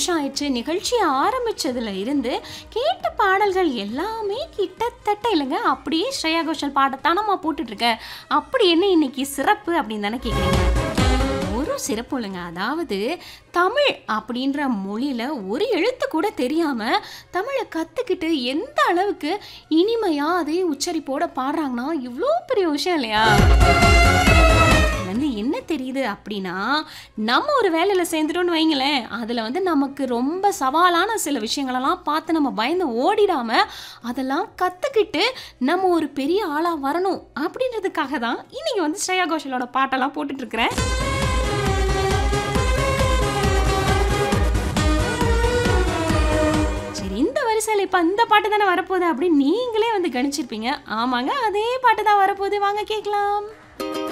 வருஷம் ஆயிடுச்சு நிகழ்ச்சி ஆரம்பிச்சதுல இருந்து கேட்ட பாடல்கள் எல்லாமே கிட்டத்தட்ட இல்லைங்க அப்படியே ஸ்ரேயா கோஷல் பாடத்தானம்மா போட்டுட்டு இருக்கேன் அப்படி என்ன இன்னைக்கு சிறப்பு அப்படின்னு தானே கேட்குறீங்க ஒரு சிறப்பு இல்லைங்க அதாவது தமிழ் அப்படின்ற மொழியில் ஒரு எழுத்து கூட தெரியாமல் தமிழை கற்றுக்கிட்டு எந்த அளவுக்கு இனிமையாக அதே உச்சரிப்போட பாடுறாங்கன்னா இவ்வளோ பெரிய விஷயம் இல்லையா வந்து என்ன தெரியுது அப்படின்னா நம்ம ஒரு வேலையில் சேர்ந்துட்டோம்னு வைங்களேன் அதில் வந்து நமக்கு ரொம்ப சவாலான சில விஷயங்களெல்லாம் பார்த்து நம்ம பயந்து ஓடிடாம அதெல்லாம் கற்றுக்கிட்டு நம்ம ஒரு பெரிய ஆளாக வரணும் அப்படின்றதுக்காக தான் இன்னைக்கு வந்து ஸ்ரேயா கோஷலோட பாட்டெல்லாம் போட்டுட்டு இருக்கிறேன் சரி இந்த வரிசையில் இப்போ இந்த பாட்டு தானே வரப்போகுது அப்படின்னு நீங்களே வந்து கணிச்சிருப்பீங்க ஆமாங்க அதே பாட்டு தான் வரப்போகுது வாங்க கேட்கலாம்